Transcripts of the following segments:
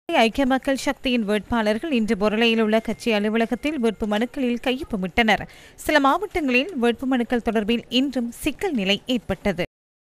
ஐக்கிய மக்கள் சக்தியின் வேட்பாளர்கள் இன்று பொருளையில் உள்ள கட்சி அலுவலகத்தில் வேட்பு மனுக்களில் கையொப்பமிட்டனர் சில மாவட்டங்களில் வேட்பு மனுக்கள் தொடர்பில் இன்றும் சிக்கல் நிலை ஏற்பட்டது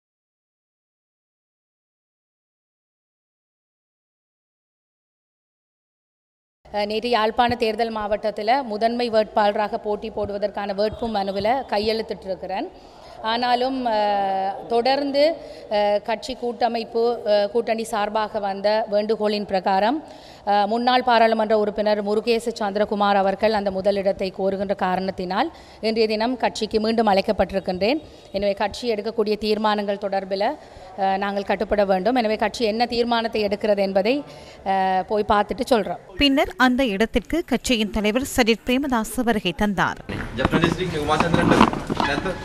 அஹ் நேற்று யாழ்ப்பாண தேர்தல் மாவட்டத்தில் முதன்மை வேட்பாளராக போட்டி போடுவதற்கான வேட்பு மனுவில் கையெழுத்திட்டிருக்கிறேன் ஆனாலும் அஹ், தொடர்ந்து அஹ், கட்சி கூட்டமைப்பு அஹ், கூட்டணி சார்பாக வந்த வேண்டுகோளின் பிரகாரம் அஹ், முன்னாள் பாராளுமன்ற உறுப்பினர் முருகேச சந்திரகுமார் அவர்கள் அந்த முதலிடத்தை கோருகின்ற காரணத்தினால் இன்றைய தினம் கட்சிக்கு மீண்டும் அழைக்கப்பட்டிருக்கின்றேன் எனவே கட்சி எடுக்கக்கூடிய தீர்மானங்கள் தொடர்பில் அஹ், நாங்கள் கட்டுப்பட வேண்டும் எனவே கட்சி என்ன தீர்மானத்தை எடுக்கிறது என்பதை அஹ், போய் பார்த்துட்டு சொல்கிறோம் பின்னர் அந்த இடத்திற்கு கட்சியின் தலைவர் சஜித் பிரேமதாஸ் வருகை தந்தார் ජප්න ඩිස්ට්‍රික් උමාචන්ද්‍රන්ට නැත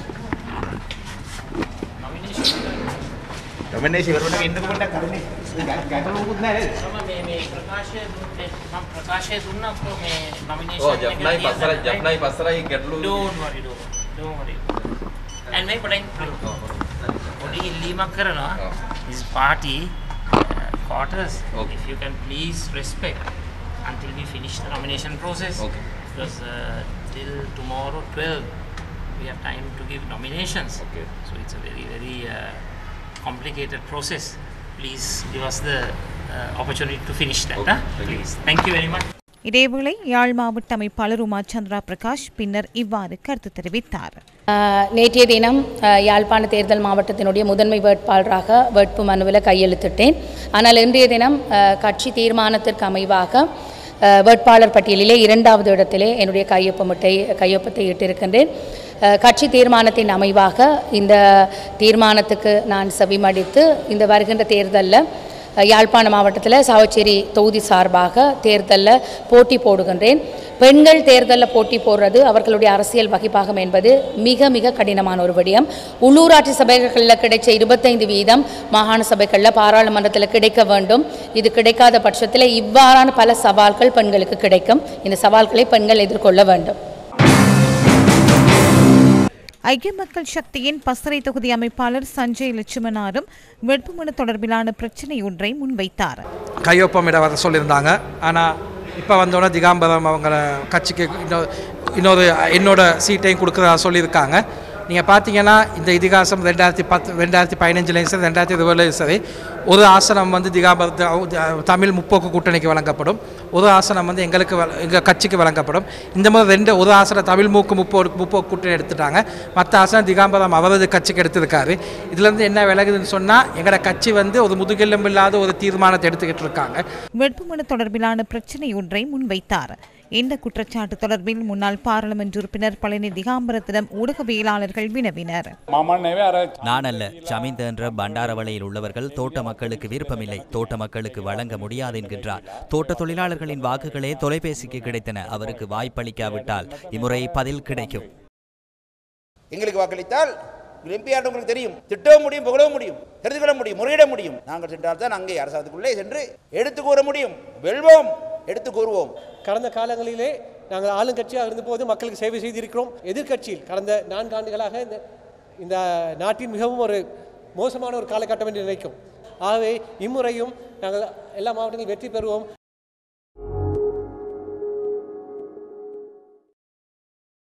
නොමිනේෂන් ඉවරවට එන්නකො පොඩ්ඩක් කරුනේ ගැටලුවකුත් නැහැ නේද මම මේ මේ ප්‍රකාශය දුන්නේ මම ප්‍රකාශය දුන්නා අපෝ මේ ඔව් nomination ජප්නයි පස්සරයි ජප්නයි පස්සරයි ගැටලු don't worry don't worry don't worry and මේ පොඩි පොඩි ඉල්ලීමක් කරනවා ඔව්. this party uh, quarters Okay. if you can please respect until we finish the nomination process Okay. because uh, till tomorrow 12 we have time to give nominations Okay. so it's a very very uh, complicated process please give us the uh, opportunity to finish that Okay. huh? Thank you. please thank you very much இதேவேளை யாழ் மாவட்ட அமைப்பாளர் உமா சந்திரா பிரகாஷ் பின்னர் இவ்வாறு கருத்து தெரிவித்தார் ஆஹ் நேற்றைய தினம் ஆஹ் யாழ்ப்பாண தேர்தல் மாவட்டத்தினுடைய முதன்மை வேட்பாளராக வேட்பு மனுவில் கையெழுத்திட்டேன் ஆனால் இன்றைய தினம் ஆஹ் கட்சி தீர்மானத்திற்கு அமைவாக ஆஹ் வேட்பாளர் பட்டியலிலே இரண்டாவது இடத்திலே என்னுடைய கையொப்பமிட்டை கையொப்பத்தை இட்டிருக்கின்றேன் ஆஹ் கட்சி தீர்மானத்தின் அமைவாக இந்த தீர்மானத்துக்கு நான் செவிமடித்து இந்த வருகின்ற தேர்தலில் யாழ்ப்பாண மாவட்டத்தில் சாவச்சேரி தொகுதி சார்பாக தேர்தலில் போட்டி போடுகின்றேன் பெண்கள் தேர்தலில் போட்டி போடுறது அவர்களுடைய அரசியல் வகிப்பாகம் என்பது மிக மிக கடினமான ஒரு விடயம் உள்ளூராட்சி சபைகளில் கிடைச்ச இருபத்தைந்து வீதம் மாகாண சபைகளில் பாராளுமன்றத்தில் கிடைக்க வேண்டும் இது கிடைக்காத பட்சத்தில் இவ்வாறான பல சவால்கள் பெண்களுக்கு கிடைக்கும் இந்த சவால்களை பெண்கள் எதிர்கொள்ள வேண்டும் ஐக்கிய மக்கள் சக்தியின் பசறை தொகுதி அமைப்பாளர் சஞ்சய் லட்சுமணாரும் வேட்புமனு தொடர்பிலான பிரச்சினை ஒன்றை முன்வைத்தார் கையொப்பமிட வர சொல்லியிருந்தாங்க ஆனால் இப்போ வந்தோடனே திகாம்பரம் அவங்கள கட்சிக்கு இன்னொரு இன்னொரு என்னோட சீட்டையும் கொடுக்குறதா சொல்லியிருக்காங்க நீங்கள் பார்த்தீங்கன்னா இந்த இதிகாசம் ரெண்டாயிரத்தி பத்து ரெண்டாயிரத்தி பதினஞ்சுலேயும் சரி ரெண்டாயிரத்தி இருபதுலையும் சரி ஒரு ஆசனம் வந்து திகாம்பரத்து அஹ் தமிழ் முற்போக்கு கூட்டணிக்கு வழங்கப்படும் ஒரு ஆசனம் வந்து எங்களுக்கு எங்கள் கட்சிக்கு வழங்கப்படும் இந்த மாதிரி ரெண்டு ஒரு ஆசனம் தமிழ் மூக்கு முப்போக்கு முற்போக்கு கூட்டணி எடுத்துட்டாங்க மற்ற ஆசனம் திகாம்பரம் அவரது கட்சிக்கு எடுத்திருக்காரு இதுலேருந்து என்ன விலகுதுன்னு சொன்னால் எங்களோட கட்சி வந்து ஒரு முதுகெலும்பு இல்லாத ஒரு தீர்மானத்தை எடுத்துக்கிட்டு இருக்காங்க வேட்புமனு தொடர்பிலான பிரச்சினை ஒன்றை முன்வைத்தார் இந்த குற்றச்சாட்டு தொடர்பில் முன்னாள் பாராளுமன்ற உறுப்பினர் பழனி திகாம்பரத்திடம் ஊடகவியலாளர்கள் வினவினர் நான் அல்ல சமிந்த என்ற பண்டாரவளையில் உள்ளவர்கள் தோட்ட மக்களுக்கு விருப்பமில்லை தோட்ட மக்களுக்கு வழங்க முடியாது என்கின்றார் தோட்ட தொழிலாளர்களின் வாக்குகளே தொலைபேசிக்கு கிடைத்தன அவருக்கு வாய்ப்பளிக்காவிட்டால் இம்முறை பதில் கிடைக்கும் எங்களுக்கு வாக்களித்தால் எம்பி ஆண்டு உங்களுக்கு தெரியும் திட்டவும் முடியும் புகழவும் முடியும் தெரிந்து கொள்ள முடியும் முறையிட முடியும் நாங்கள் சென்றால் தான் அங்கே அரசாங்கத்துக்குள்ளே சென்று எடுத்து கூற முடியும் வெல்வோம் எடுத்து கூறுவோம் கடந்த காலங்களிலே நாங்கள் ஆளுங்கட்சியாக இருந்தபோது மக்களுக்கு சேவை செய்திருக்கிறோம் எதிர்க்கட்சியில் கடந்த நான்கு ஆண்டுகளாக இந்த இந்த நாட்டின் மிகவும் ஒரு மோசமான ஒரு காலகட்டம் என்று நினைக்கும் ஆகவே இம்முறையும் நாங்கள் எல்லா மாவட்டங்களிலும் வெற்றி பெறுவோம்